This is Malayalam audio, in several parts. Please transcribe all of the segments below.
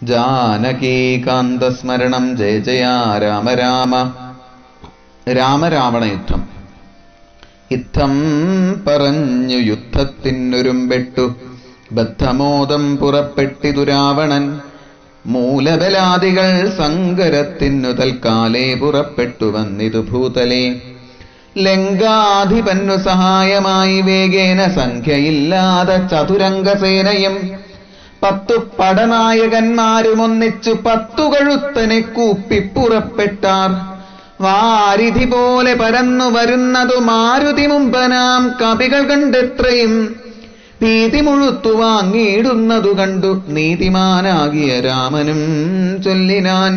ജാനകീകാന്തസ്മരണം ജയ ജയ രാമ രാമ രാമരാവണ യുദ്ധം യുദ്ധം പറഞ്ഞു യുദ്ധത്തിനൊരുമ്പെട്ടു ബദ്ധമോദം പുറപ്പെട്ടിതു രാവണൻ മൂലബലാദികൾ സങ്കരത്തിനു തൽക്കാലേ പുറപ്പെട്ടു വന്നിതു ഭൂതലേ ലങ്കാധിപന്നു സഹായമായി വേഗേന സംഖ്യയില്ലാതെ ചതുരംഗസേനയും പത്തു പടനായകന്മാരും ഒന്നിച്ചു പത്തു കഴുത്തനെ കൂപ്പി പുറപ്പെട്ടാർ വാരിധി പോലെ പരന്നു വരുന്നതു മാരുതി മുമ്പനാം കവികൾ കണ്ടെത്രയും ഭീതി മുഴുത്തു വാങ്ങിയിടുന്നതു കണ്ടു നീതിമാനാകിയ രാമനും ചൊല്ലിനാൻ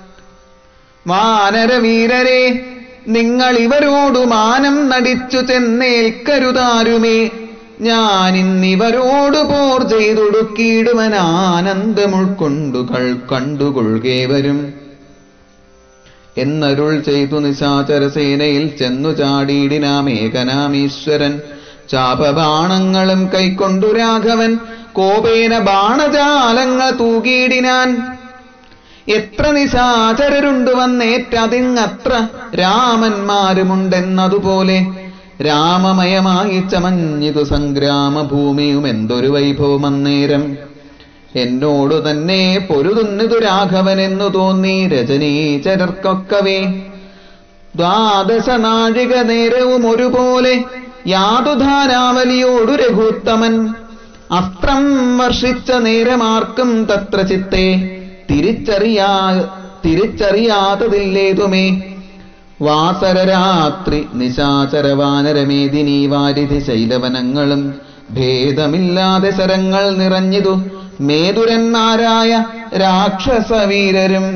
വാനരവീരരെ നിങ്ങൾ ഇവരോടു മാനം നടിച്ചു ചെന്നേൽക്കരുതാരുമേ ഞാൻ ഇന്നിവരോട് പോർ ചെയ്തൊടുക്കിയിടുവൻ ആനന്ദമുൾക്കൊണ്ടുകൾ കണ്ടുകൊള്ളുകേവരും എന്നരുൾ ചെയ്തു നിശാചരസേനയിൽ ചെന്നു ചാടിയിടിനാമേകനാമീശ്വരൻ ചാപബാണങ്ങളും കൈക്കൊണ്ടു രാഘവൻ കോപേന ബാണജാലങ്ങൾ തൂകിയിടിനാൻ എത്ര നിശാചരരുണ്ടു വന്നേറ്റതിങ്ങത്ര രാമന്മാരുമുണ്ടെന്നതുപോലെ രാമമയമായി ചമഞ്ഞിതു സംഗ്രാമഭൂമിയും എന്തൊരു വൈഭവമന്നേരം എന്നോടു തന്നെ പൊരുതുന്നിതു രാഘവനെന്നു തോന്നി രജനീചരർക്കൊക്കവേ ദ്വാദശ നാഴിക നേരവും ഒരുപോലെ യാതുധാരാവലിയോടു രഘുത്തമൻ അസ്ത്രം വർഷിച്ച നേരമാർക്കും തത്ര ചിത്തെ തിരിച്ചറിയാ തിരിച്ചറിയാത്തതില്ലേതുമേ വാസരരാത്രി നിശാചരവാനരമേദിനി വാരിധി ശൈലവനങ്ങളും ഭേദമില്ലാതെ ശരങ്ങൾ നിറഞ്ഞിതു മേതുരന്മാരായ രാക്ഷസവീരരും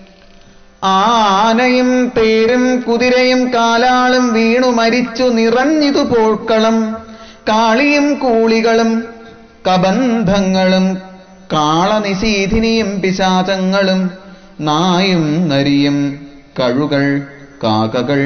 ആനയും തേരും കുതിരയും കാലാളും വീണു മരിച്ചു നിറഞ്ഞിതു പോൾക്കളം കാളിയും കൂളികളും കബന്ധങ്ങളും കാളനിശീധിനിയും പിശാചങ്ങളും നായും നരിയും കഴുകൾ കാക്കകൾ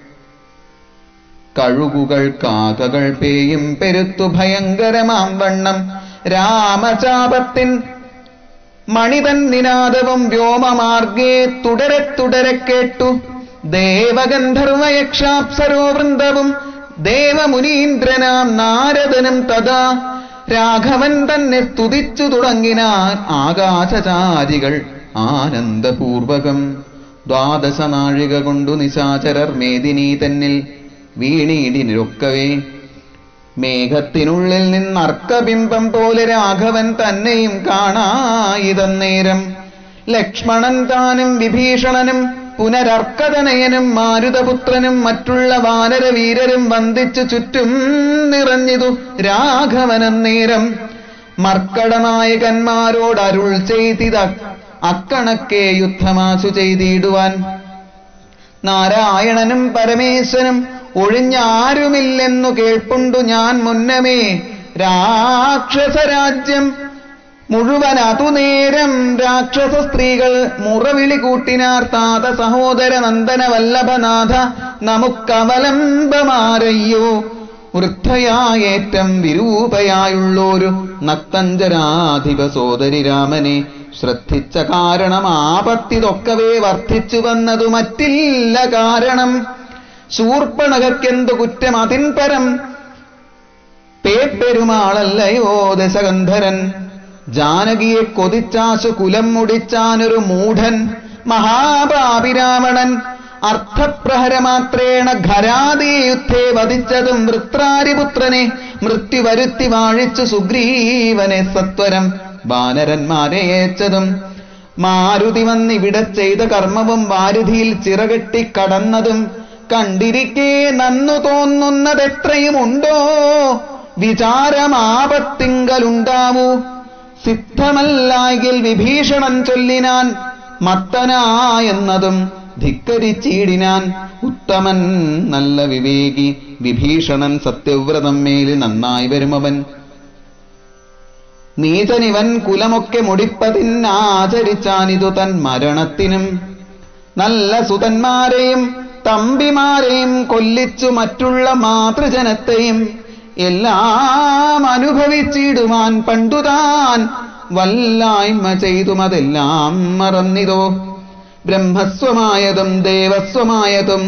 കഴുകുകൾ കാക്കകൾ പേയും പെരുത്തു ഭയങ്കരമാം വണ്ണം രാമചാപത്തിൻ മണിതൻ നിനാദവും വ്യോമമാർഗേ തുടരെ തുടരെ കേട്ടു ദേവഗന്ധർവയക്ഷാപ്സരോ വൃന്ദവും ദേവമുനീന്ദ്രനാം നാരദനും തഥാ രാഘവൻ തന്നെ സ്തുതിച്ചു തുടങ്ങിനാൻ ആകാശചാരികൾ ആനന്ദപൂർവകം ദ്വാദശ നാഴിക കൊണ്ടു നിശാചരർ മേദിനി തന്നിൽ വീണീടിനൊക്കവേ മേഘത്തിനുള്ളിൽ നിന്നർക്കബിംബം പോലെ രാഘവൻ തന്നെയും കാണായിതന്നേരം ലക്ഷ്മണൻ താനും വിഭീഷണനും പുനരർക്കതനയനും മാരുതപുത്രനും മറ്റുള്ള വാനരവീരരും വന്ദിച്ചു ചുറ്റും നിറഞ്ഞിതു രാഘവനന്നേരം മർക്കടനായകന്മാരോട് അരുൾ ചെയ്തിത അക്കണക്കെ യുദ്ധമാശു ചെയ്തിടുവാൻ നാരായണനും പരമേശ്വനും ഒഴിഞ്ഞാരുമില്ലെന്നു കേൾപ്പുണ്ടു ഞാൻ മുന്നമേ രാക്ഷസരാജ്യം മുഴുവൻ അതുനേരം രാക്ഷസ സ്ത്രീകൾ മുറവിളി കൂട്ടിനാർ താത സഹോദര നന്ദന വല്ലഭനാഥ നമുക്കവലംബമാരയ്യോ വൃദ്ധയായേറ്റം വിരൂപയായുള്ളൊരു നക്തഞ്ചരാധിപ സോദരി രാമനെ ശ്രദ്ധിച്ച കാരണം ആപത്തിതൊക്കവേ വർദ്ധിച്ചു വന്നതു മറ്റില്ല കാരണം ശൂർപ്പണകക്കെന്തു കുറ്റം അതിൻ പരം പേപ്പെരുമാളല്ലയോ ദശകന്ധരൻ ജാനകിയെ കൊതിച്ചാശു കുലം മുടിച്ചാനൊരു മൂഢൻ മഹാപാപിരാവണൻ അർത്ഥപ്രഹരമാത്രേണ ഖരാദീ യുദ്ധേ വധിച്ചതും വൃത്രാരിപുത്രനെ മൃത്യു വരുത്തി വാഴിച്ചു സുഗ്രീവനെ സത്വരം വാനരന്മാരെ ഏച്ചതും മാരുതി വന്നിവിടെ ചെയ്ത കർമ്മവും വാരുതിയിൽ ചിറകെട്ടി കടന്നതും കണ്ടിരിക്കെ നന്നു തോന്നുന്നതെത്രയുമുണ്ടോ വിചാരമാപത്തിങ്കലുണ്ടാവൂ സിദ്ധമല്ലായെങ്കിൽ വിഭീഷണൻ ചൊല്ലിനാൻ മത്തനായെന്നതും ധിക്കരിച്ചിടിനാൻ ഉത്തമൻ നല്ല വിവേകി വിഭീഷണൻ സത്യവ്രതം മേലിൽ നന്നായി വരുമവൻ നീചനിവൻ കുലമൊക്കെ മുടിപ്പതിനാചരിച്ചാനിതു തൻ മരണത്തിനും നല്ല സുതന്മാരെയും തമ്പിമാരെയും കൊല്ലിച്ചു മറ്റുള്ള മാതൃജനത്തെയും എല്ലാം അനുഭവിച്ചിടുവാൻ പണ്ടുതാൻ വല്ലായ്മ ചെയ്തുമതെല്ലാം മറന്നിതോ ബ്രഹ്മസ്വമായതും ദേവസ്വമായതും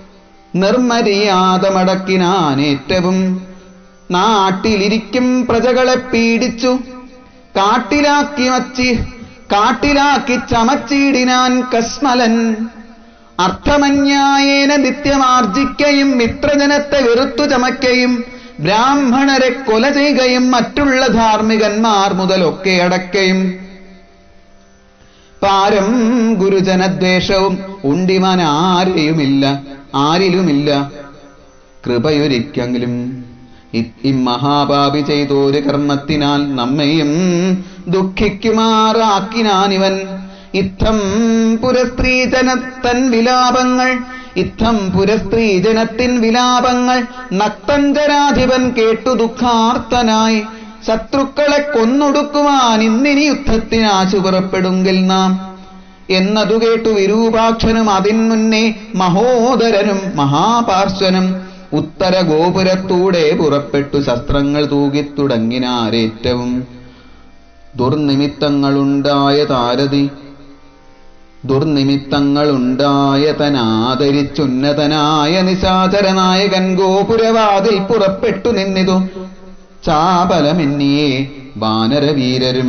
നിർമര്യാദമടക്കിനാനേറ്റവും നാട്ടിലിരിക്കും പ്രജകളെ പീഡിച്ചു കാട്ടിലാക്കി വച്ചി കാട്ടിലാക്കി ചമച്ചിടിനാൻ കസ്മലൻ അർത്ഥമന്യായേന നിത്യമാർജിക്കയും മിത്രജനത്തെ വെറുത്തു ചമയ്ക്കയും ബ്രാഹ്മണരെ കൊല ചെയ്യുകയും മറ്റുള്ള ധാർമ്മികന്മാർ മുതലൊക്കെ അടക്കയും പാരം ഗുരുജനദ്വേഷവും ഉണ്ടിമാൻ ആരെയുമില്ല ആരിലുമില്ല കൃപയൊരിക്കെങ്കിലും ഇമ്മഹാപാപി ചെയ്തോരു കർമ്മത്തിനാൽ നമ്മയും ദുഃഖിക്കുമാറാക്കിനാനിവൻ ഇത്തം പുരസ്ത്രീജനത്തൻ വിലാപങ്ങൾ ഇത്തം പുരസ്ത്രീജനത്തിൻ വിലാപങ്ങൾ നക്തഞ്ചരാധിപൻ കേട്ടു ദുഃഖാർത്തനായി ശത്രുക്കളെ കൊന്നൊടുക്കുവാൻ ഇന്നിനി യുദ്ധത്തിനാശു പുറപ്പെടുങ്കിൽ നാം എന്നതു കേട്ടു വിരൂപാക്ഷനും അതിൻ മുന്നേ മഹോദരനും മഹാപാർശ്വനും ഉത്തര ഗോപുരത്തൂടെ പുറപ്പെട്ടു ശസ്ത്രങ്ങൾ തൂകിത്തുടങ്ങിനാരേറ്റവും ദുർനിമിത്തങ്ങളുണ്ടായ താരതി ദുർനിമിത്തങ്ങളുണ്ടായ തനാദരിച്ചുന്നതനായ നിശാചര നായകൻ ഗോപുരവാതിൽ പുറപ്പെട്ടു നിന്നിതു ചാപലമെന്നിയേ വാനരവീരരും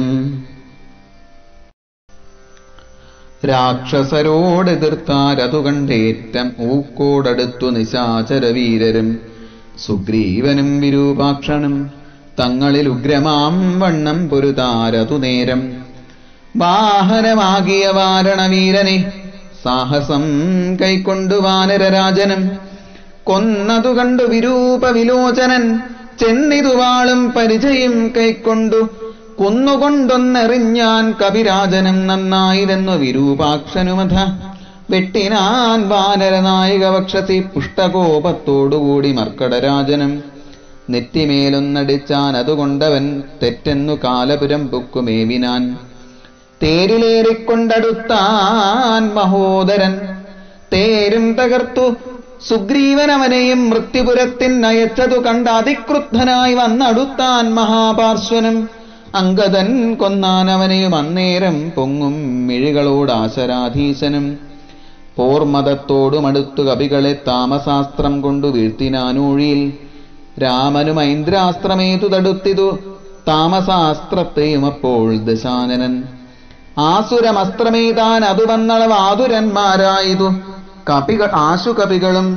രാക്ഷസരോടെതിർത്താരതു കണ്ടേറ്റം ഊക്കോടടുത്തു നിശാചരവീരരും സുഗ്രീവനും വിരൂപാക്ഷനും തങ്ങളിൽ ഉഗ്രമാം വണ്ണം പൊരുതാരതു നേരം വാഹനമാകിയ വാരണവീരനെ സാഹസം കൈക്കൊണ്ടു വാനരരാജനും കൊന്നതു കണ്ടു വിരൂപ വിലോചനൻ ചെന്നിതു വാളും പരിചയം കൈക്കൊണ്ടു കുന്നുകൊണ്ടൊന്നെറിഞ്ഞാൻ കവിരാജനും നന്നായിരെന്നു വിരൂപാക്ഷനുമഥ വെട്ടിനാൻ വാനരനായിക വക്ഷസി പുഷ്ടകോപത്തോടുകൂടി മർക്കടരാജനും നെറ്റിമേലൊന്നടിച്ചാൻ അതുകൊണ്ടവൻ തെറ്റെന്നു കാലപുരം പൊക്കുമേവിനാൻ തേരിലേറിക്കൊണ്ടടുത്താൻ മഹോദരൻ തേരും തകർത്തു സുഗ്രീവൻ അവനെയും മൃത്യുപുരത്തിനയച്ചതു കണ്ട് അതിക്രുദ്ധനായി വന്നടുത്താൻ മഹാപാർശ്വനും അങ്കദൻ കൊന്നാൻ അവനെയും അന്നേരം പൊങ്ങും മിഴികളോട് ആശരാധീശനും പോർമതത്തോടുമടുത്തു കവികളെ താമസാസ്ത്രം കൊണ്ടു വീഴ്ത്തിനാനൂഴിയിൽ രാമനും ഐന്ദ്രാസ്ത്രമേതു തടുത്തിതു താമസാസ്ത്രത്തെയും അപ്പോൾ ദശാനനൻ ആസുരമസ്ത്രമേതാൻ അതു വന്നളവ് ആതുരന്മാരായതു കപികൾ ആശുകവികളും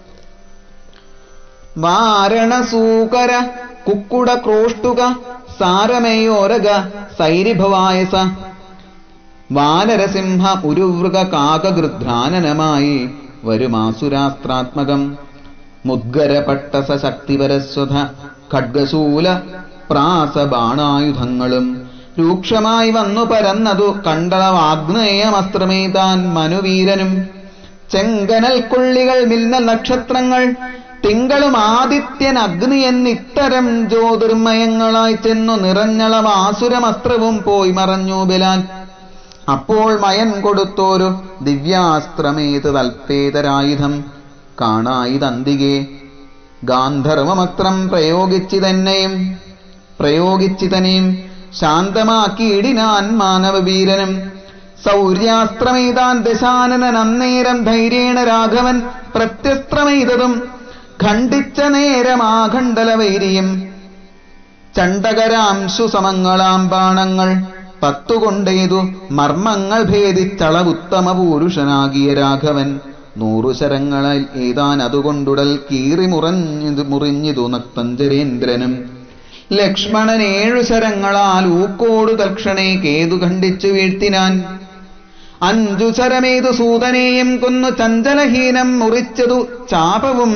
വാരണസൂകര കുക്കുട ക്രോഷ്ടുക സാരമേയോരക സൈരിഭവായസ വാനരസിംഹ ഉരുവൃക കാകഗൃധ്രാനനമായി വരുമാസുരാസ്ത്രാത്മകം മുദ്ഗരപട്ടസ ശക്തിപരസ്വധ ഖഡ്ഗശൂല പ്രാസബാണായുധങ്ങളും രൂക്ഷമായി വന്നു പരന്നതു കണ്ടളവാഗ്നേയമസ്ത്രമേതാൻ മനുവീരനും ചെങ്കനൽ കൊള്ളികൾ മിന്നൽ നക്ഷത്രങ്ങൾ തിങ്കളും ആദിത്യൻ അഗ്നി എന്നിത്തരം ജ്യോതിർമയങ്ങളായി ചെന്നു നിറഞ്ഞളവാസുരമസ്ത്രവും പോയി മറഞ്ഞു ബലാൻ അപ്പോൾ മയൻ കൊടുത്തോരു ദിവ്യാസ്ത്രമേത് തൽപേതരായുധം കാണായിതന്തികെ ഗാന്ധർവമസ്ത്രം പ്രയോഗിച്ചിതന്നെയും പ്രയോഗിച്ചിതനെയും ശാന്തമാക്കിയിടിനാൻ മാനവവീരനും സൗര്യാസ്ത്രമെയ്താൻ ദശാനനൻ അന്നേരം ധൈര്യേണ രാഘവൻ പ്രത്യസ്ത്രമെയ്തതും ഖണ്ഡിച്ച നേരമാഖണ്ഡലവൈരിയും ചണ്ടകരാംശു സമങ്ങളാം ബാണങ്ങൾ പത്തുകൊണ്ടേതു മർമ്മങ്ങൾ ഭേദിച്ചളവുത്തമ പുരുഷനാകിയ രാഘവൻ നൂറു ശരങ്ങളിൽ ഏതാൻ അതുകൊണ്ടുടൽ കീറി മുറഞ്ഞിതു മുറിഞ്ഞിതു നക്തഞ്ചരേന്ദ്രനും ലക്ഷ്മണൻ ഏഴു ശരങ്ങളാൽ ഊക്കോടു തൽക്ഷണേ കേതു ഖണ്ഡിച്ചു വീഴ്ത്തിനാൻ അഞ്ചു ശരമേതു സൂതനെയും കൊന്നു ചഞ്ചലഹീനം മുറിച്ചതു ചാപവും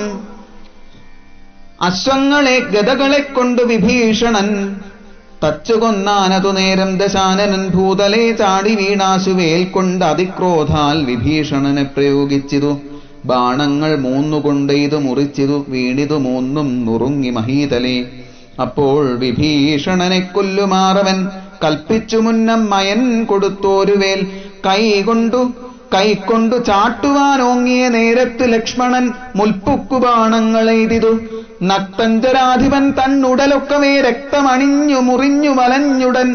അശ്വങ്ങളെ ഗതകളെ കൊണ്ടു വിഭീഷണൻ തച്ചുകൊന്നാനതു നേരം ദശാനനൻ ഭൂതലേ ചാടി വീണാശുവേൽ കൊണ്ട് അതിക്രോധാൽ വിഭീഷണനെ പ്രയോഗിച്ചിതു ബാണങ്ങൾ മൂന്നുകൊണ്ട് ഇത് മുറിച്ചിതു വീണിതു മൂന്നും നുറുങ്ങി മഹീതലേ അപ്പോൾ വിഭീഷണനെ കൊല്ലുമാറവൻ കൽപ്പിച്ചു മുന്നം മയൻ കൊടുത്തോരുവേൽ കൈകൊണ്ടു കൈക്കൊണ്ടു ചാട്ടുവാനോങ്ങിയ നേരത്ത് ലക്ഷ്മണൻ മുൽപ്പുക്കുബാണങ്ങളെയ്തിതു നക്തഞ്ചരാധിപൻ തന്നുടലൊക്കവേ രക്തമണിഞ്ഞു മുറിഞ്ഞു വലഞ്ഞുടൻ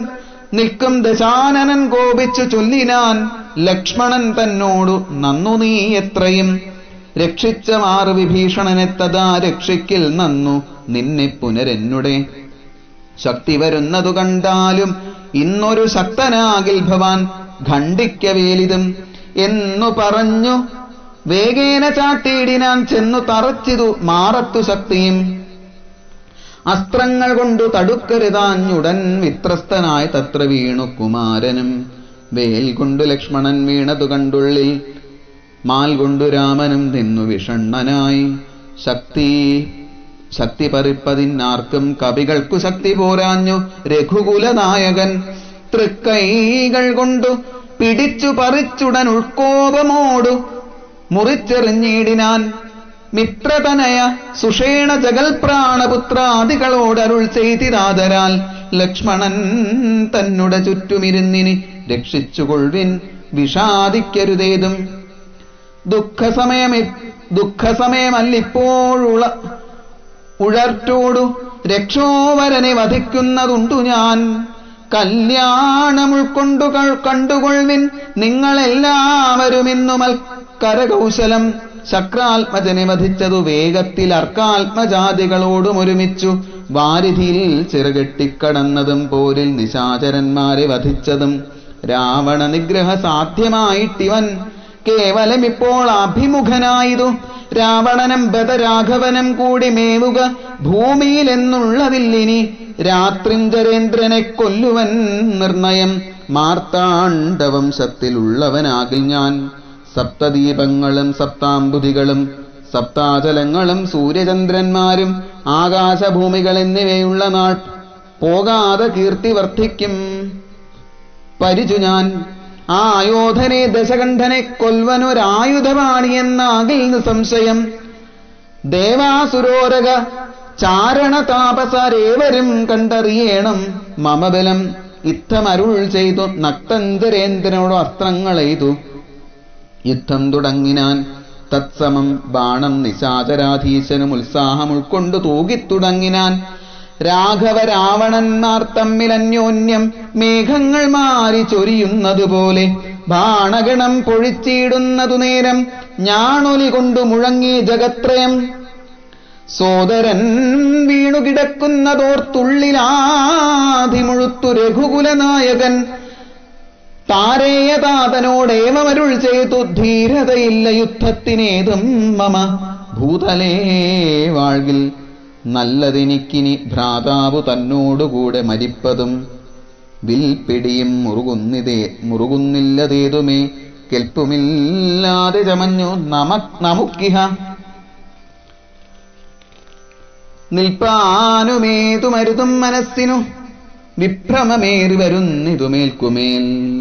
നിൽക്കും ദശാനനൻ കോപിച്ചു ചൊല്ലിനാൻ ലക്ഷ്മണൻ തന്നോടു നന്നു നീ എത്രയും രക്ഷിച്ച മാറു വിഭീഷണനെ തഥാ രക്ഷിക്കിൽ നന്നു നിന്നെ പുനരെന്നുടെ ശക്തി വരുന്നതു കണ്ടാലും ഇന്നൊരു ശക്തനാകിൽ ഭവാൻ ഖണ്ഡിക്കവേലിതും എന്നു പറഞ്ഞു വേഗേന ചാട്ടിയിടിനാൻ ചെന്നു തറച്ചിതു മാറത്തു ശക്തിയും അസ്ത്രങ്ങൾ കൊണ്ടു തടുക്കരുതാഞ്ഞുടൻ വിത്രസ്തനായി തത്ര വീണു കുമാരനും വേൽ കൊണ്ടു ലക്ഷ്മണൻ വീണതു കണ്ടുള്ളിൽ മാൽ കൊണ്ടു രാമനും നിന്നു വിഷണ്ണനായി ശക്തി ശക്തി പറിപ്പതിനാർക്കും കവികൾക്കു ശക്തി പോരാഞ്ഞു രഘുകുലനായകൻ തൃക്കൈകൾ കൊണ്ടു പിടിച്ചു പറിച്ചുടൻ ഉൾക്കോപമോടു മുറിച്ചെറിഞ്ഞിടിനാൻ മിത്രതനയ സുഷേണ ജഗൽപ്രാണപുത്രാദികളോട് അരുൾ ചെയ്തിരാതരാൽ ലക്ഷ്മണൻ തന്നുടെ ചുറ്റുമിരുന്നിനി രക്ഷിച്ചുകൊള്ളിൻ വിഷാദിക്കരുതേതും ദുഃഖസമയമി ദുഃഖസമയമല്ലിപ്പോഴുള്ള ഉഴർത്തോടു രക്ഷോവരനെ വധിക്കുന്നതുണ്ടു ഞാൻ കല്യാണം ഉൾക്കൊണ്ടു കൾ- കണ്ടുകൊള്ളിൻ നിങ്ങളെല്ലാവരും ഇന്നുമൽ കരകൗശലം ശക്രാത്മജനെ വധിച്ചതു വേഗത്തിൽ അർക്കാത്മജാതികളോടും ഒരുമിച്ചു വാരിധിയിൽ ചിറകെട്ടിക്കടന്നതും പോരിൽ നിശാചരന്മാരെ വധിച്ചതും രാവണ നിഗ്രഹ സാധ്യമായിട്ടിവൻ കേവലം ഇപ്പോൾ അഭിമുഖനായതു രാവണനും ബദരാഘവനും കൂടി മേവുക ഭൂമിയിൽ എന്നുള്ളതില്ലിനി രാത്രിഞ്ചരേന്ദ്രനെ കൊല്ലുവൻ നിർണയം മാർത്താണ്ഡവംശത്തിലുള്ളവനാകിൽ ഞാൻ സപ്തദീപങ്ങളും സപ്താംബുധികളും സപ്താചലങ്ങളും സൂര്യചന്ദ്രന്മാരും ആകാശഭൂമികൾ എന്നിവയുള്ള നാട്ട് പോകാതെ കീർത്തി വർദ്ധിക്കും പരിചു ഞാൻ ആ അയോധനെ ദശകണ്ഠനെ കൊൽവനൊരായുധപാണിയെന്നാകിൽ സംശയം ദേവാസുരോരക ചാരണ താപസരേവരും കണ്ടറിയണം മമബലം ഇത്തമരുൾ ചെയ്തു നക്തഞ്ചരേന്ദ്രനോട് അസ്ത്രങ്ങളെയ്തു യുദ്ധം തുടങ്ങിനാൻ തത്സമം ബാണം നിശാചരാധീശനും ഉത്സാഹം ഉൾക്കൊണ്ടു തൂകിത്തുടങ്ങിനാൻ രാഘവ രാവണന്മാർ തമ്മിൽ അന്യോന്യം മേഘങ്ങൾ മാറി ചൊരിയുന്നതുപോലെ ബാണഗണം പൊഴിച്ചിടുന്നതു നേരം ഞാണൊലി കൊണ്ടു മുഴങ്ങി ജഗത്രയം സോദരൻ വീണുകിടക്കുന്നതോർത്തുള്ളിലാധിമുഴുത്തു രഘുകുലനായകൻ താരേയതാതനോടേവമരുൾ ചെയ്തു ധീരതയില്ല യുദ്ധത്തിനേതും മമ ഭൂതലേ വാഴ്കിൽ നല്ലതെനിക്കിനി ഭ്രാതാവു തന്നോടുകൂടെ മരിപ്പതും വിൽപിടിയും മുറുകുന്നിതേ മുറുകുന്നില്ലതേതുമേ കെൽപ്പുമില്ലാതെ ചമഞ്ഞു നമ നമുക്കിഹ നിൽപ്പാനുമേതു മരുതും മനസ്സിനു വിഭ്രമമേറി വരുന്നിതുമേൽക്കുമേൽ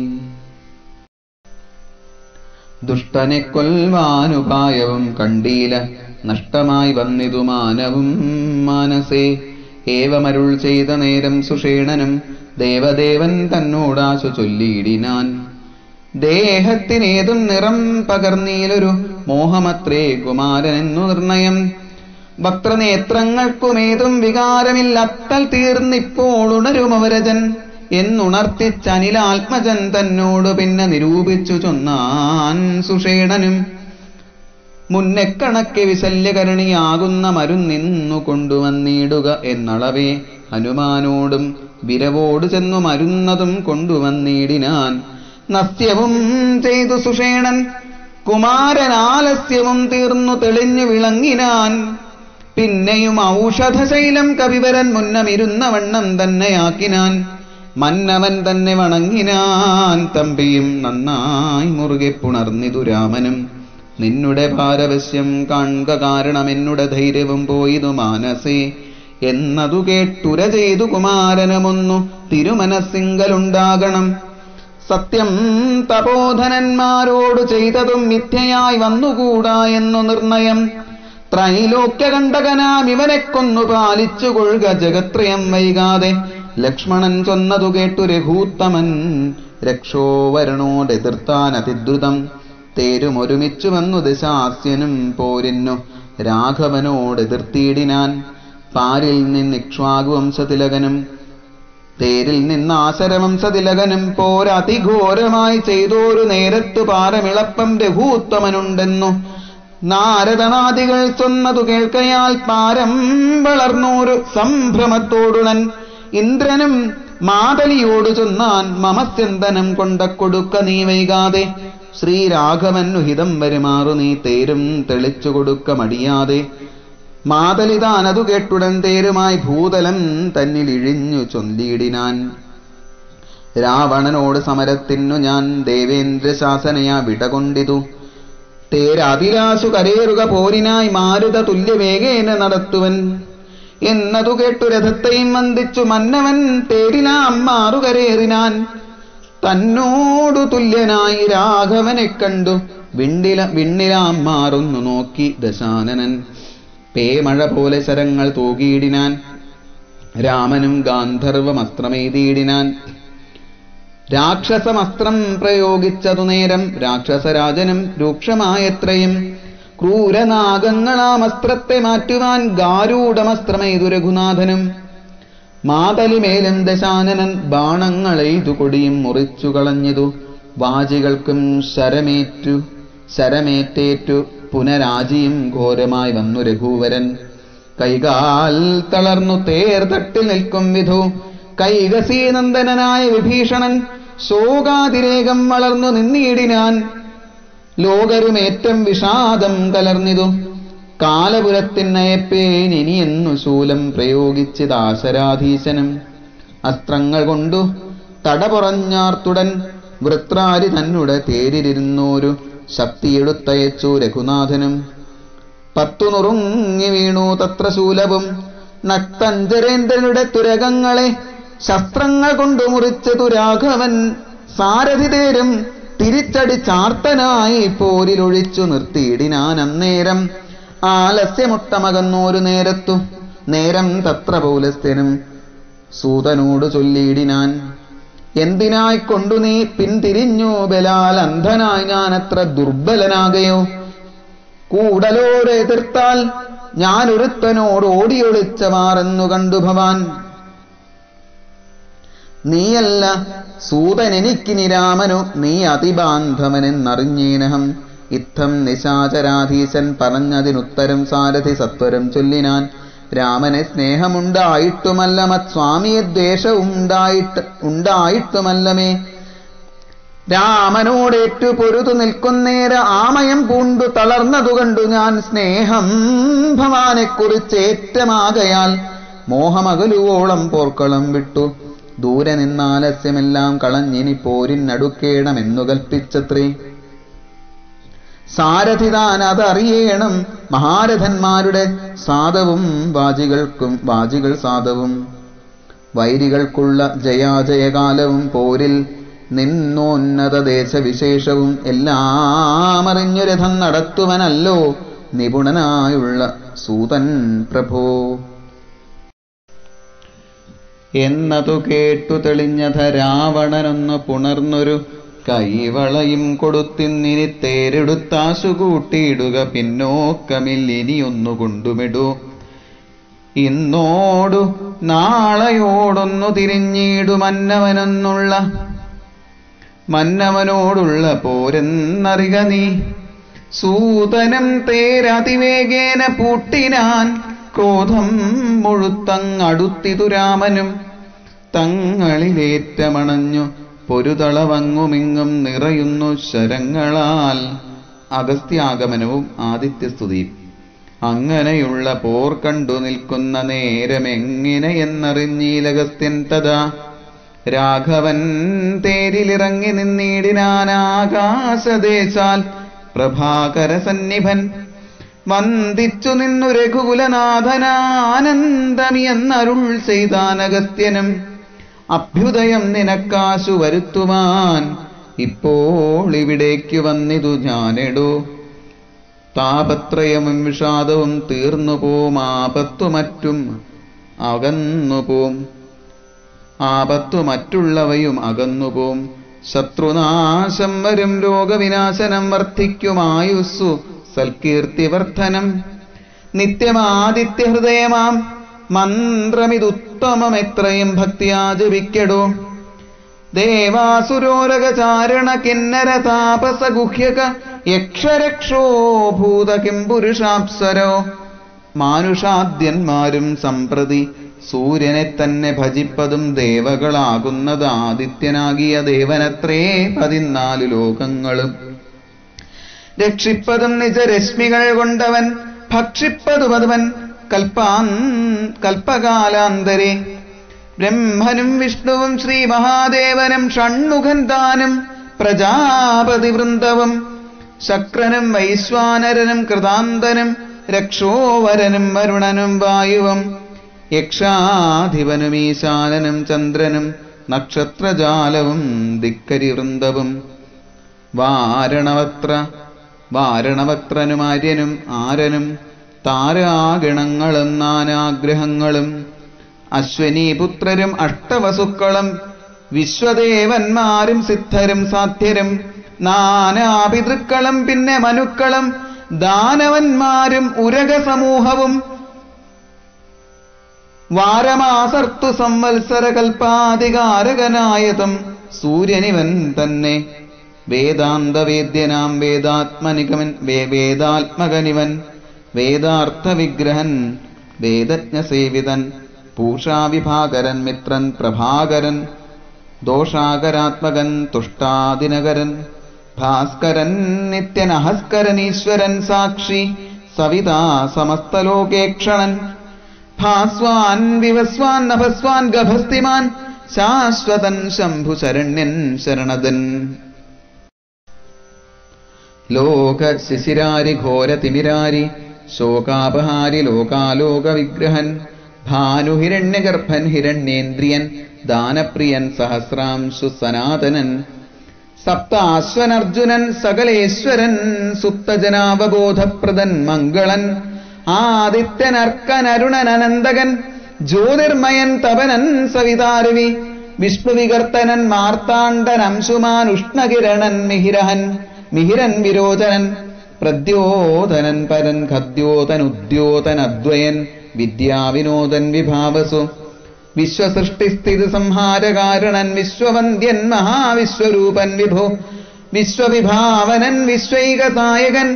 ദുഷ്ടനെ കൊൽവാനുപായവും കണ്ടീല നഷ്ടമായി വന്നിതു മാനവും മാനസേ ഏവമരുൾ ചെയ്ത നേരം സുഷേണനും ദേവദേവൻ തന്നോടാശു ചൊല്ലിയിടിനാൻ ദേഹത്തിനേതും നിറം പകർന്നീലൊരു മോഹമത്രേ കുമാരനെന്നു നിർണയം വക്രനേത്രങ്ങൾക്കുമേതും വികാരമില്ലത്തൽ തീർന്നിപ്പോൾ ഉണരുമവരജൻ എന്നുണർത്തിച്ചനിലാത്മജൻ തന്നോട് പിന്നെ നിരൂപിച്ചു ചൊന്നാൻ സുഷേണനും മുന്നെ കണക്കെ വിശല്യകരണിയാകുന്ന മരുന്നിന്നു കൊണ്ടുവന്നിടുക എന്നളവേ ഹനുമാനോടും വിരവോട് ചെന്നു മരുന്നതും കൊണ്ടുവന്നിടിനാൻ നസ്യവും ചെയ്തു സുഷേണൻ കുമാരനാലസ്യവും തീർന്നു തെളിഞ്ഞു വിളങ്ങിനാൻ പിന്നെയും ഔഷധശൈലം കവിവരൻ മുന്നമിരുന്ന വണ്ണം തന്നെയാക്കിനാൻ മന്നവൻ തന്നെ വണങ്ങിനാൻ തമ്പിയും നന്നായി മുറുകെ പുണർന്നിതു രാമനും നിന്നുടെ ഭാരവശ്യം കാൺക കാരണം എന്നുടെ ധൈര്യവും പോയിതു മാനസേ എന്നതു കേട്ടുര ചെയ്തു കുമാരനമൊന്നു തിരുമനസ്സിങ്കലുണ്ടാകണം സത്യം തപോധനന്മാരോട് ചെയ്തതും മിഥ്യയായി വന്നുകൂടാ എന്നു നിർണയം ത്രൈലോക്യകണ്ടകനാം ഇവനെ കൊന്നു പാലിച്ചു കൊള്ളുക ജഗത്രയം വൈകാതെ ലക്ഷ്മണൻ ചൊന്നതു കേട്ടു രഘൂത്തമൻ രക്ഷോവരണോടെതിർത്താൻ അതിദ്രുതം തേരുമൊരുമിച്ചു വന്നു ദശാസ്യനും പോരിന്നു രാഘവനോടെതിർത്തിയിടിനാൻ പാരിൽ നിന്നിക്ഷ്വാകുവംശതിലകനും തേരിൽ നിന്ന് ആശരമം സതിലകനും പോരതിഘോരമായി ചെയ്തോരു നേരത്തു പാരമിളപ്പം രഘൂത്തമനുണ്ടെന്നു നാരദനാദികൾ ചൊന്നതു കേൾക്കയാൽ പാരം വളർന്നോരു സംഭ്രമത്തോടുണൻ ഇന്ദ്രനും മാതലിയോട് ചൊന്നാൻ മമസ്യന്തനം കൊണ്ട കൊടുക്ക നീ വൈകാതെ ശ്രീരാഘവനു ഹിതം വരുമാറു നീ തേരും തെളിച്ചു കൊടുക്ക മടിയാതെ മാതലിതാനതു കേട്ടുടൻ തേരുമായി ഭൂതലം തന്നിൽ ഇഴിഞ്ഞു ചൊല്ലിയിടിനാൻ രാവണനോട് സമരത്തിനു ഞാൻ ദേവേന്ദ്ര ശാസനയാ വിടകൊണ്ടിതു തേരഭിലാശു കരേറുക പോരിനായി മാരുത തുല്യവേഗേന നടത്തുവൻ എന്നതു കേട്ടു രഥത്തെയും വന്ദിച്ചു മന്നവൻ തേരിലാം മാറുകരേറിനാൻ തന്നോടു തുല്യനായി രാഘവനെ കണ്ടു വിണ്ണില വിണ്ണിലാം മാറുന്നു നോക്കി ദശാനനൻ പേമഴ പോലെ ശരങ്ങൾ തൂകിയിടിനാൻ രാമനും ഗാന്ധർവമസ്ത്രമെയ്തിയിടിനാൻ രാക്ഷസമസ്ത്രം പ്രയോഗിച്ചതു നേരം രാക്ഷസരാജനും രൂക്ഷമായത്രയും ക്രൂരനാഗങ്ങളാമസ്ത്രത്തെ മാറ്റുവാൻ ഗാരൂഢമസ്ത്രമെയ്തു രഘുനാഥനും മാതലിമേലും ദശാനനൻ ബാണങ്ങളെയ്തു കൊടിയും മുറിച്ചു കളഞ്ഞതു വാജികൾക്കും ശരമേറ്റു ശരമേറ്റേറ്റു പുനരാജിയും ഘോരമായി വന്നു രഘുവരൻ കൈകാൽ തളർന്നു തേർ തട്ടിൽ നിൽക്കും വിധു കൈകസീനന്ദനായ വിഭീഷണൻ ശോകാതിരേകം വളർന്നു നിന്നിടിനാൻ ലോകരുമേറ്റം വിഷാദം കലർന്നിതു കാലപുരത്തിനയപ്പേൻ ഇനിയെന്നു ശൂലം പ്രയോഗിച്ചിതാശരാധീശനും അസ്ത്രങ്ങൾ കൊണ്ടു തടപുറഞ്ഞാർത്തുടൻ വൃത്രാരി തന്നുടെ തേരിലിരുന്നോരു ശക്തിയെടുത്തയച്ചു രഘുനാഥനും പത്തു നുറുങ്ങി വീണു തത്ര ശൂലവും നക്തഞ്ചരേന്ദ്രനുടെ തുരകങ്ങളെ ശസ്ത്രങ്ങൾ കൊണ്ടു മുറിച്ചതു രാഘവൻ സാരഥിതേരും തിരിച്ചടിച്ചാർത്തനായി പോരിലൊഴിച്ചു നിർത്തിയിടിനാൻ അന്നേരം ആലസ്യമുട്ടമകന്നോരു നേരത്തു നേരം തത്ര പൗലസ്ത്യനും സൂതനോട് ചൊല്ലിയിടിനാൻ എന്തിനായി കൊണ്ടു നീ പിന്തിരിഞ്ഞു ബലാൽ അന്ധനായി ഞാനത്ര ദുർബലനാകയോ കൂടലോട് എതിർത്താൽ ഞാൻ ഒരുത്തനോട് ഓടിയൊളിച്ചമാറെന്നു കണ്ടു ഭവാൻ നീയല്ല സൂതനെനിക്കിനി രാമനു നീ അതിബാന്ധവനെന്നറിഞ്ഞേനഹം ഇത്തം നിശാചരാധീശൻ പറഞ്ഞതിനുത്തരം സാരഥി സത്വരം ചൊല്ലിനാൻ രാമനെ സ്നേഹമുണ്ടായിട്ടുമല്ല മത്സ്വാമിയെ ദ്വേഷവും ഉണ്ടായിട്ട് ഉണ്ടായിട്ടുമല്ലമേ രാമനോടേറ്റു പൊരുതു നിൽക്കുന്നേര ആമയം പൂണ്ടു തളർന്നതു കണ്ടു ഞാൻ സ്നേഹം ഭവാനെക്കുറിച്ച് ഏറ്റമാകയാൽ മോഹമകലുവോളം പോർക്കളം വിട്ടു ദൂരെ നിന്നാലസ്യമെല്ലാം കളഞ്ഞിനി പോരിനടുക്കേണമെന്നു കൽപ്പിച്ചത്രേ സാരഥിതാൻ അതറിയേണം മഹാരഥന്മാരുടെ സാധവും വാജികൾക്കും വാജികൾ സാധവും വൈരികൾക്കുള്ള ജയാജയകാലവും പോരിൽ നിന്നോന്നത ദേശവിശേഷവും എല്ലാം അറിഞ്ഞു രഥം നടത്തുവനല്ലോ നിപുണനായുള്ള സൂതൻ പ്രഭോ എന്നതു കേട്ടു തെളിഞ്ഞത രാവണനൊന്നു പുണർന്നൊരു കൈവളയും കൊടുത്തിന്നിനി തേരെടുത്താശു കൂട്ടിയിടുക പിന്നോക്കമില്ലിനിയൊന്നു കൊണ്ടുമിടൂ ഇന്നോടു നാളെയോടൊന്നു തിരിഞ്ഞിടു മന്നവനെന്നുള്ള മന്നവനോടുള്ള പോരെന്നറിക നീ സൂതനം തേരതിവേഗേന പൂട്ടിനാൻ ക്രോധം മുഴുത്തങ്ങടുത്തിതു രാമനും തങ്ങളിലേറ്റമണഞ്ഞു പൊരുതളവങ്ങുമിങ്ങും നിറയുന്നു ശരങ്ങളാൽ അഗസ്ത്യാഗമനവും ആദിത്യസ്തുതിയും അങ്ങനെയുള്ള പോർ കണ്ടു നിൽക്കുന്ന നേരമെങ്ങനെ എന്നറിഞ്ഞീലഗസ്ത്യൻ തഥാ രാഘവൻ തേരിലിറങ്ങി നിന്നിടിനാനാകാശദേശാൽ പ്രഭാകര സന്നിഭൻ വന്ദിച്ചു നിന്നു രഘുകുലനാഥനാനന്ദമി എന്നരുൾ ചെയ്താനഗസ്ത്യനും അഭ്യുദയം നിനക്കാശു വരുത്തുവാൻ ഇപ്പോൾ ഇവിടേക്ക് വന്നിതു ഞാനെടോ താപത്രയവും വിഷാദവും തീർന്നു പോം ആപത്തു മറ്റും അകന്നു പോം ആപത്തു മറ്റുള്ളവയും അകന്നു പോം ശത്രുനാശം വരും രോഗവിനാശനം വർദ്ധിക്കുമായുസ്സു സൽകീർത്തിവർദ്ധനം നിത്യമാദിത്യഹൃദയമാം മന്ത്രമിതുത്തമമെത്രയും ഭക്തിയാ ജപിക്കടോ ദേവാസുരോരകചാരണ കിന്നര താപസ ഗുഹ്യക യക്ഷരക്ഷോ ഭൂത കിം പുരുഷാപ്സരോ മാനുഷാദ്യന്മാരും സംപ്രതി സൂര്യനെ തന്നെ ഭജിപ്പതും ദേവകളാകുന്നത് ആദിത്യനാകിയ ദേവനത്രേ പതിനാല് ലോകങ്ങളും രക്ഷിപ്പതും നിജരശ്മികൾ കൊണ്ടവൻ ഭക്ഷിപ്പതു പതുവൻ കൽപ്പാൻ കൽപ്പകാലാന്തരെ ബ്രഹ്മനും വിഷ്ണുവും ശ്രീ മഹാദേവനും ഷൺമുഖൻ താനും പ്രജാപതി വൃന്ദവും ശക്രനും വൈശ്വാനരനും കൃതാന്തനും രക്ഷോവരനും വരുണനും വായുവും യക്ഷാധിപനും ഈശാനനും ചന്ദ്രനും നക്ഷത്രജാലവും ദിക്കരി വൃന്ദവും വാരണവത്ര വാരണവക്രനും ആര്യനും ആരനും താരാഗണങ്ങളും നാനാഗ്രഹങ്ങളും അശ്വനീപുത്രരും അഷ്ടവസുക്കളും വിശ്വദേവന്മാരും സിദ്ധരും സാധ്യരും നാനാപിതൃക്കളും പിന്നെ മനുക്കളും ദാനവന്മാരും ഉരക സമൂഹവും വാരമാസർത്തു സംവത്സര കൽപ്പാധികാരകനായതും സൂര്യനിവൻ തന്നെ വേദാന്തവേദ്യനാം വേദാത്മനികമൻ വേ- വേദാത്മകനിവൻ വേദാർത്ഥ വിഗ്രഹൻ വേദജ്ഞസേവിതൻ പൂഷാവിഭാകരൻ മിത്രൻ പ്രഭാകരൻ ദോഷാകരാത്മകൻ തുഷ്ടാദിനകരൻ ഭാസ്കരൻ നിത്യനഹസ്കരൻ ഈശ്വരൻ സാക്ഷി സവിതാ സമസ്തലോകേക്ഷണൻ ഭാസ്വാൻ വിവസ്വാൻ നഭസ്വാൻ ഗഭസ്തിമാൻ ശാശ്വതൻ ശംഭു ശരണ്യൻ ശരണദൻ ലോക ശിശിരാരി ഘോര തിമിരാരി ശോകാപഹാരി ലോകാലോക വിഗ്രഹൻ ഭാനുഹിരണ്യഗർഭൻ ഹിരണ്യേന്ദ്രിയൻ ദാനപ്രിയൻ സഹസ്രാംശു സനാതനൻ സപ്താശ്വനർജുനൻ സകലേശ്വരൻ സുപ്തജനാവബോധപ്രദൻ മംഗളൻ ആദിത്യനർക്കനരുണൻ അനന്തകൻ ജ്യോതിർമയൻ തപനൻ സവിതാരവി വിഷ്ണുവികർത്തനൻ മാർത്താണ്ഡൻ അംശുമാൻ ഉഷ്ണകിരണൻ മിഹിരഹൻ മിഹിരൻ വിരോചനൻ പ്രദ്യോധനൻ പരൻ ഖദ്യോതൻ ഉദ്യോതൻ അദ്വയൻ വിദ്യാവിനോദൻ വിഭാവസു വിശ്വസൃഷ്ടിസ്ഥിതി സംഹാരകാരണൻ വിശ്വവന്ദ്യൻ മഹാവിശ്വരൂപൻ വിഭോ വിശ്വവിഭാവനൻ വിശ്വൈകതായകൻ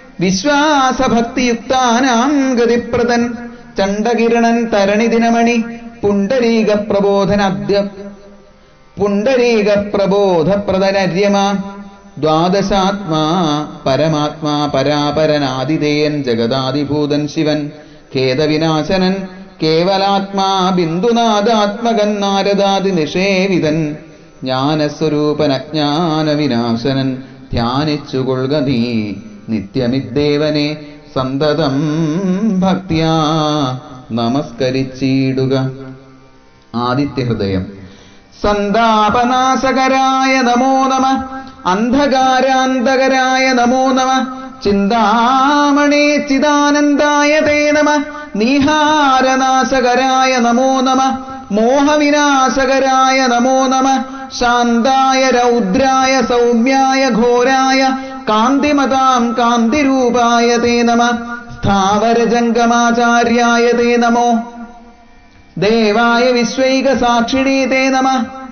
വിശ്വാസഭക്തിയുക്താനാം ഗതിപ്രദൻ ചണ്ഡകിരണൻ തരണിദിനമണി പുണ്ടരീക പ്രബോധനദ്യ പുണ്ടരീക പ്രബോധപ്രദനര്യമാ ദ്വാദശാത്മാ പരമാത്മാ പരാപരനാദിതേയൻ ജഗദാദിഭൂതൻ ശിവൻ ഖേദവിനാശനൻ കേവലാത്മാ ബിന്ദുനാഥാത്മകൻ നാരദാദി നിഷേവിതൻ ജ്ഞാനസ്വരൂപൻ അജ്ഞാന വിനാശനൻ ധ്യാനിച്ചുകൊള്ളുക നീ നിത്യമിദ്ദേവനെ സന്തതം ഭക്തിയാ നമസ്കരിച്ചിടുക ആദിത്യഹൃദയം സന്താപനാശകരായ നമോ നമ അന്ധകാരാന്തകരായ നമോ നമ ചിന്താമണേ ചിദാനന്ദായ തേ നമ നീഹാരനാശകരായ നമോ നമ മോഹവിനാശകരായ നമോ നമ ശാന്തായ രൗദ്രായ സൗമ്യായ ഘോരായ കാന്തിമതാം കാന്തിരൂപായ തേ നമ സ്ഥാവരജംഗമാചാര്യായ തേ നമോ ദേവായ വിശ്വൈക സാക്ഷിണേ തേ നമ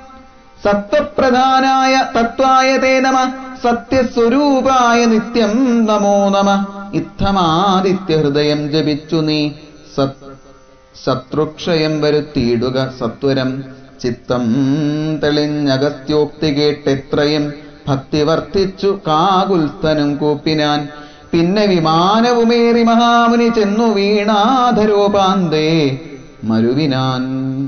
സത്വപ്രധാനായ തത്വായ തേ നമ സത്യസ്വരൂപായ നിത്യം നമോ നമ ഇത്തമാദിത്യഹൃദയം ജപിച്ചു നീ സത് ശത്രുക്ഷയം വരുത്തിയിടുക സത്വരം ചിത്തം തെളിഞ്ഞഗസ്ത്യോക്തി കേട്ടെത്രയും ഭക്തി വർദ്ധിച്ചു കാകുൽസ്ഥനും കൂപ്പിനാൻ പിന്നെ വിമാനവുമേറി മഹാമുനി ചെന്നു വീണാധരോപാന്തേ മരുവിനാൻ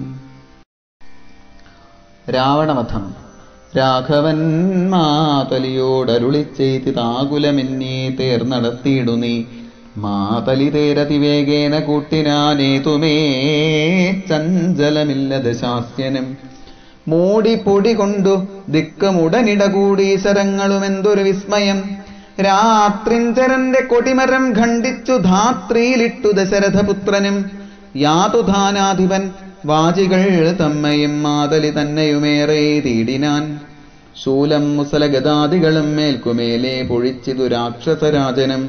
രാവണവധം രാഘവൻ മാതലിയോടരുളി ചെയ്തിതാകുലമെന്നേ തേർ നടത്തിയിടു നീ മാതലി തേരതിവേഗേന കൂട്ടിനാനേതുമേ ചഞ്ചലമില്ലത് ശാസ്യനും മൂടി പൊടി കൊണ്ടു ദിക്കുമുടനിട കൂടി ശരങ്ങളുമെന്തൊരു വിസ്മയം രാത്രിഞ്ചരന്റെ കൊടിമരം ഖണ്ഡിച്ചു ധാത്രിയിലിട്ടു ദശരഥപുത്രനും യാതുധാനാധിപൻ വാചികൾ തമ്മയും മാതലി തന്നെയുമേറെ തീടിനാൻ ശൂലം മുസലഗതാദികളും മേൽക്കുമേലെ പൊഴിച്ചിതു രാക്ഷസരാജനും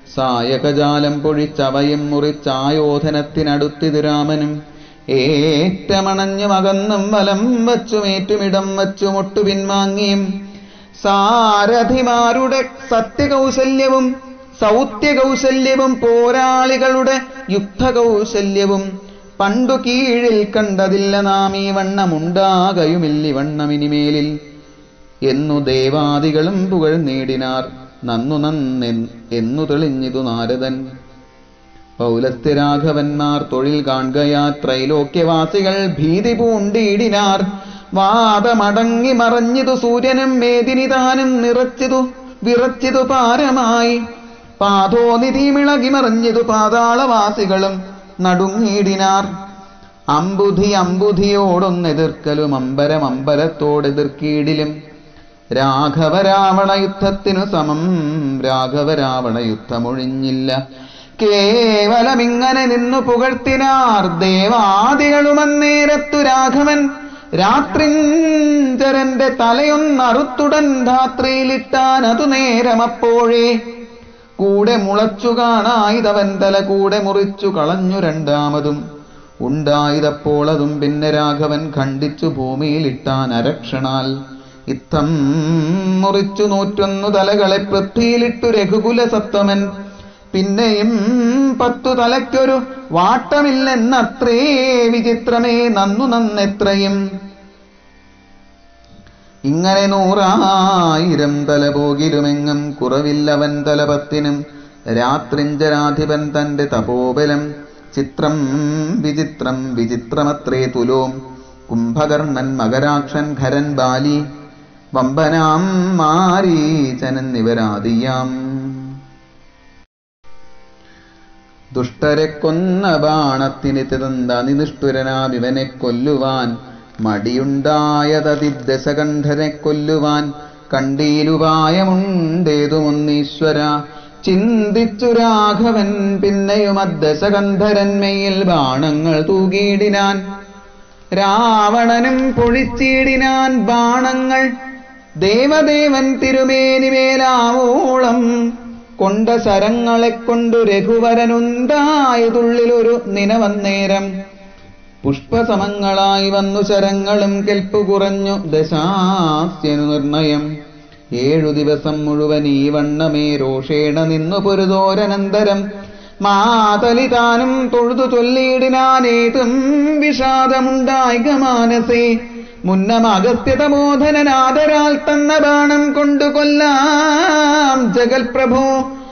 സായകജാലം പൊഴിച്ചവയും മുറിച്ചായോധനത്തിനടുത്തിതു രാമനും ഏറ്റമണഞ്ഞും അകന്നും വലം വച്ചുമേറ്റുമിടം വച്ചുമൊട്ടു പിൻവാങ്ങിയും സാരഥിമാരുടെ സത്യകൗശല്യവും സൗത്യകൗശല്യവും പോരാളികളുടെ യുദ്ധകൗശല്യവും പണ്ടു കീഴിൽ കണ്ടതില്ല നാം ഈ വണ്ണമുണ്ടാകയുമില്ലി വണ്ണമിനിമേലിൽ എന്നു ദേവാദികളും പുകഴ് നേടിനാർ നന്നു നന്നെ എന്നു തെളിഞ്ഞിതു നാരദൻ പൗലസ്ത്യരാഘവന്മാർ തൊഴിൽ കാണുകയാ ത്രൈലോക്യവാസികൾ ഭീതി പൂണ്ടിയിടിനാർ വാദമടങ്ങി മറഞ്ഞിതു സൂര്യനും മേദിനിതാനും നിറച്ചിതു വിറച്ചിതു പാരമായി പാതോനിധിമിളകി മറിഞ്ഞിതു പാതാളവാസികളും നടുങ്ങിയിടിനാർ അമ്പുധി അമ്പുധിയോടൊന്നെതിർക്കലും അമ്പരം അമ്പലത്തോടെതിർക്കീടിലും രാഘവരാവണ യുദ്ധത്തിനു സമം രാഘവരാവണ യുദ്ധമൊഴിഞ്ഞില്ല കേവലമിങ്ങനെ നിന്നു പുകഴ്ത്തിനാർ ദേവാദികളുമന്നേരത്തു രാഘവൻ രാത്രിഞ്ചരന്റെ തലയൊന്നറുത്തുടൻ ധാത്രിയിലിട്ടാൻ അതു നേരമപ്പോഴേ കൂടെ മുളച്ചു കാണായിതവൻ തല കൂടെ മുറിച്ചു കളഞ്ഞു രണ്ടാമതും ഉണ്ടായതപ്പോൾ അതും പിന്നെ രാഘവൻ ഖണ്ഡിച്ചു ഭൂമിയിലിട്ടാൻ അരക്ഷണാൽ ഇത്തം മുറിച്ചു നൂറ്റൊന്നു തലകളെ പൃഥ്വിയിലിട്ടു രഘുകുല സത്വമൻ പിന്നെയും പത്തു തലയ്ക്കൊരു വാട്ടമില്ലെന്നത്രേ വിചിത്രമേ നന്നു നന്നെത്രയും ഇങ്ങനെ നൂറായിരം തല പോകിലുമെങ്ങും കുറവില്ലവൻ തലപത്തിനും രാത്രിഞ്ചരാധിപൻ തന്റെ തപോബലം ചിത്രം വിചിത്രം വിചിത്രമത്രേ തുലോം കുംഭകർണൻ മകരാക്ഷൻ ഖരൻ ബാലി വമ്പനാം മാരീചനൻ ഇവരാദിയാം ദുഷ്ടരെ കൊന്ന ബാണത്തിന് തിതന്ത നിനിഷ്ഠുരനാം ഇവനെ കൊല്ലുവാൻ മടിയുണ്ടായതതിദശകണ്ഠനെ കൊല്ലുവാൻ കണ്ടീലുപായമുണ്ടേതുമൊന്നീശ്വര ചിന്തിച്ചു രാഘവൻ പിന്നെയും അദ്ദശകന്ധരന്മയിൽ ബാണങ്ങൾ തൂകിയിടിനാൻ രാവണനും പൊഴിച്ചിടിനാൻ ബാണങ്ങൾ ദേവദേവൻ തിരുമേനിമേലാവോളം കൊണ്ട ശരങ്ങളെ കൊണ്ടു രഘുവരനുണ്ടായതുള്ളിലൊരു നിനവന്നേരം പുഷ്പസമങ്ങളായി വന്നു ശരങ്ങളും കെൽപ്പു കുറഞ്ഞു ദശാസ്യനു നിർണയം ഏഴു ദിവസം മുഴുവൻ ഈ വണ്ണമേ രോഷേണ നിന്നു പൊരുതോരനന്തരം മാതലിതാനും തൊഴുതു ചൊല്ലിയിടിനാനേതും വിഷാദമുണ്ടായിക മാനസേ മുന്നം അഗസ്ത്യതമോധനാദരാൽ തന്ന ബാണം കൊണ്ടു കൊല്ലാം ജഗൽപ്രഭോ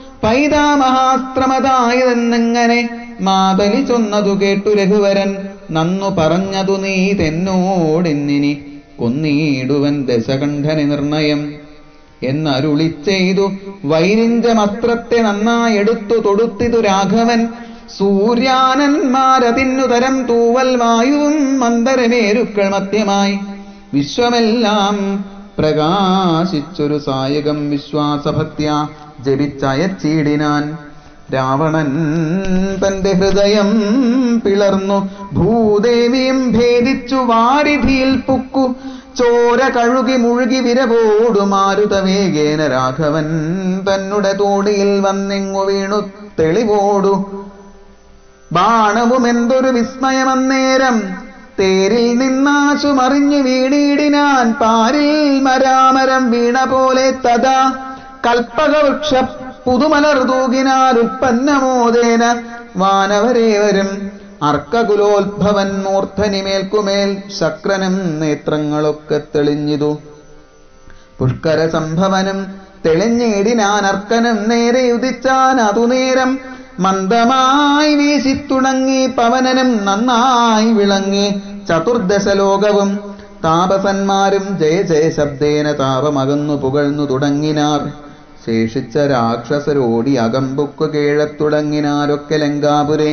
പൈതാമഹാസ്ത്രമതായതെന്നിങ്ങനെ മാതലി ചൊന്നതു കേട്ടു രഘുവരൻ നന്നു പറഞ്ഞതു നീ തെന്നോടിന്നിനി കൊന്നീടുവൻ ദശകണ്ഠന് നിർണയം എന്നരുളി ചെയ്തു വൈരിഞ്ചമസ്ത്രത്തെ നന്നായെടുത്തു തൊടുത്തിതു രാഘവൻ സൂര്യാനന്മാരതിന്നു തരം തൂവൽ വായുവും മന്ദരമേരുക്കൾ മധ്യമായി വിശ്വമെല്ലാം പ്രകാശിച്ചൊരു സായകം വിശ്വാസഭക്ത്യ ജപിച്ചയച്ചിടിനാൻ രാവണൻ തന്റെ ഹൃദയം പിളർന്നു ഭൂദേവിയും ഭേദിച്ചു വാരിധിയിൽ പുക്കു ചോര കഴുകി മുഴുകി വിരവോടു മാരുതവേഗേന രാഘവൻ തന്നുടെ തോടിയിൽ വന്നിങ്ങു വീണു തെളിവോടു ബാണവും എന്തൊരു വിസ്മയമന്നേരം തേരിൽ നിന്നാശു മറിഞ്ഞു വീണിടിനാൻ പാരിൽ മരാമരം വീണ പോലെ തഥാ കൽപ്പകവൃക്ഷ പുതുമലർ തൂകിനാൽ ഉൽപ്പന്നമോദേന വാനവരേവരും അർക്കകുലോത്ഭവൻ മൂർധനിമേൽക്കുമേൽ ശക്രനും നേത്രങ്ങളൊക്കെ തെളിഞ്ഞിതു പുഷ്കര സംഭവനും തെളിഞ്ഞിടിനാൻ അർക്കനും നേരെ ഉദിച്ചാൻ അതു നേരം മന്ദമായി വീശിത്തുടങ്ങി പവനനും നന്നായി വിളങ്ങി ചതുർദശ ലോകവും താപസന്മാരും ജയ ജയ ശബ്ദേന താപമകന്നു പുകഴ്ന്നു തുടങ്ങിനാർ ശേഷിച്ച രാക്ഷസരോടി അകമ്പുക്കു കേഴത്തുടങ്ങിനാരൊക്കെ ലങ്കാപുരെ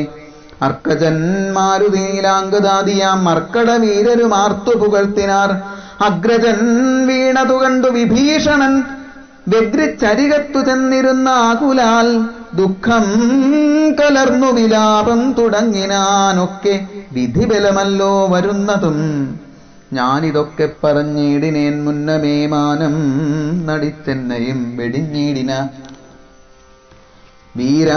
അർക്കജന്മാരുതീലാംഗദാദിയാം മർക്കട വീരരുമാർത്തു പുകഴ്ത്തിനാർ അഗ്രജൻ വീണതു കണ്ടു വിഭീഷണൻ വ്യഗ്രിച്ചരികത്തു ചെന്നിരുന്ന ആകുലാൽ ദുഃഖം കലർന്നു വിലാപം തുടങ്ങിനാനൊക്കെ വിധിബലമല്ലോ വരുന്നതും ഞാനിതൊക്കെ പറഞ്ഞിടിനേൻ മുന്നമേ മാനം നടിച്ചെന്നയും വെടിഞ്ഞിടിന വീര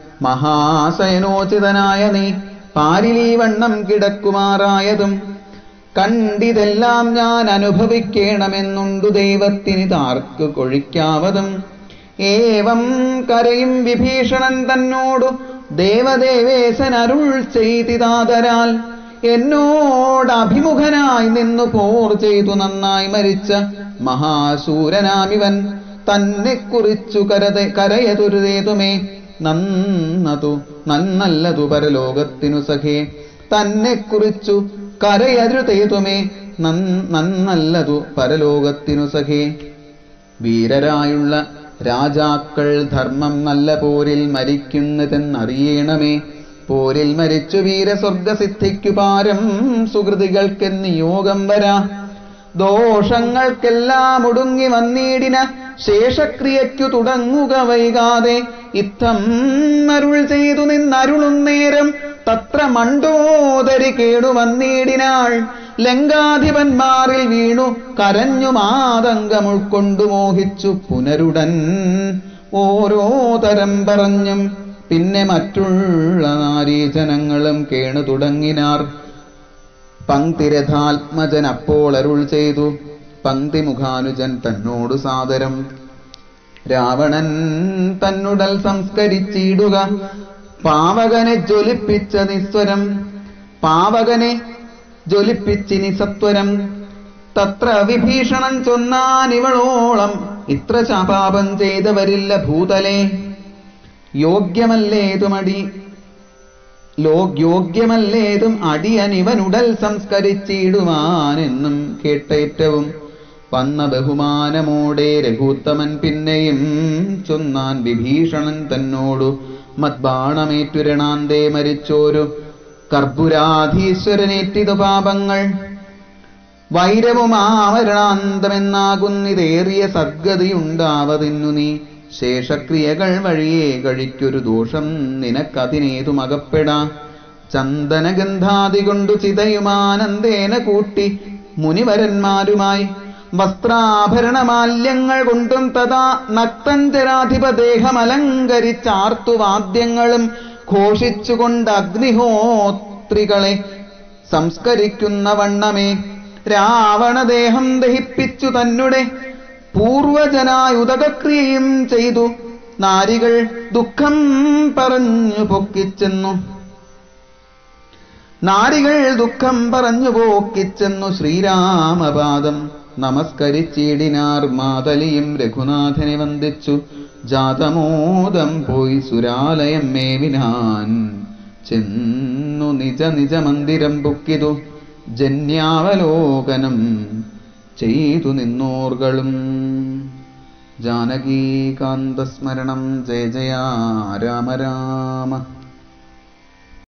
മഹാശയനോചിതനായ നീ പാരിലീ വണ്ണം കിടക്കുമാറായതും കണ്ടിതെല്ലാം ഞാൻ അനുഭവിക്കണമെന്നുണ്ടു ദൈവത്തിന് താർക്ക് കൊഴിക്കാവതും ഏവം കരയും വിഭീഷണൻ തന്നോടു ദേവദേവേശൻ അരുൾ ചെയ്തിതാതരാൽ എന്നോട് അഭിമുഖനായി നിന്നു പോർ ചെയ്തു നന്നായി മരിച്ച മഹാശൂരനാമിവൻ തന്നെ കുറിച്ചു കരതെ കരയതുരുതേതുമേ നന്നതു നന്നല്ലതു പരലോകത്തിനു സഖേ തന്നെ കുറിച്ചു കരയരുതേതുമേ നന്നല്ലതു പരലോകത്തിനു സഖേ വീരരായുള്ള രാജാക്കൾ ധർമ്മം നല്ല പോരിൽ മരിക്കുന്നതെന്നറിയണമേ പോരിൽ മരിച്ചു വീരസ്വർഗസിദ്ധിക്കു പാരം സുഹൃതികൾക്കെന്ന് യോഗം വരാ ദോഷങ്ങൾക്കെല്ലാം ഒടുങ്ങി വന്നിടിന ശേഷക്രിയയ്ക്കു തുടങ്ങുക വൈകാതെ ഇത്തം അരുൾ ചെയ്തു നിന്നരുളും നേരം തത്ര മണ്ടോദരി കേടു വന്നിടിനാൾ ലങ്കാധിപന്മാരിൽ വീണു കരഞ്ഞു മാതങ്കം ഉൾക്കൊണ്ടു മോഹിച്ചു പുനരുടൻ ഓരോ തരം പറഞ്ഞും പിന്നെ മറ്റുള്ള നാരീജനങ്ങളും കേണു തുടങ്ങിനാർ പങ്ക്തിരഥാത്മജൻ അപ്പോൾ അരുൾ ചെയ്തു പങ്ക്തിമുഖാനുജൻ തന്നോടു സാദരം രാവണൻ തന്നുടൽ സംസ്കരിച്ചിടുക പാവകനെ ജ്വലിപ്പിച്ച നിസ്വരം പാവകനെ ജ്വലിപ്പിച്ചിനി സത്വരം തത്ര വിഭീഷണൻ ചൊന്നാൻ ഇവളോളം ഇത്ര ചാപാപം ചെയ്തവരില്ല ഭൂതലേ യോഗ്യമല്ലേതുമടി ലോ യോഗ്യമല്ലേതും അടിയനിവനുടൽ സംസ്കരിച്ചിടുവാനെന്നും കേട്ടേറ്റവും വന്ന ബഹുമാനമോടെ രഘുത്തമൻ പിന്നെയും ചൊന്നാൻ വിഭീഷണൻ തന്നോടു മദ്ബാണമേറ്റുരണാന്തേ മരിച്ചോരു കർപ്പുരാധീശ്വരനേറ്റിതു പാപങ്ങൾ വൈരവും ആമരണാന്തമെന്നാകുന്നിതേറിയ സദ്ഗതിയുണ്ടാവതിന്നു നീ ശേഷക്രിയകൾ വഴിയേ കഴിക്കൊരു ദോഷം നിനക്കതിനേതും അകപ്പെടാ ചന്ദനഗന്ധാദി കൊണ്ടു ചിതയുമാനന്ദേന കൂട്ടി മുനിവരന്മാരുമായി വസ്ത്രാഭരണമാല്യങ്ങൾ കൊണ്ടും തഥാ നക്തഞ്ചരാധിപദേഹമലങ്കരിച്ചാർത്തു വാദ്യങ്ങളും ഘോഷിച്ചുകൊണ്ട് അഗ്നിഹോത്രികളെ സംസ്കരിക്കുന്ന വണ്ണമേ രാവണദേഹം ദഹിപ്പിച്ചു തന്നെ പൂർവജനായുതകക്രിയയും ചെയ്തു നാരികൾ ദുഃഖം പറഞ്ഞു പൊക്കിച്ചെന്നു നാരികൾ ദുഃഖം പറഞ്ഞു പോക്കിച്ചെന്നു ശ്രീരാമപാദം നമസ്കരിച്ചിടിനാർ മാതലിയും രഘുനാഥനെ വന്ദിച്ചു ജാതമോദം പോയി സുരാലയം മേവിനാൻ ചെന്നു നിജ നിജ മന്ദിരം പൊക്കിതു ജന്യാവലോകനം ചെയ്തു നിന്നോർകളും ജാനകീകാന്തസ്മരണം ജയ ജയ രാമ രാമ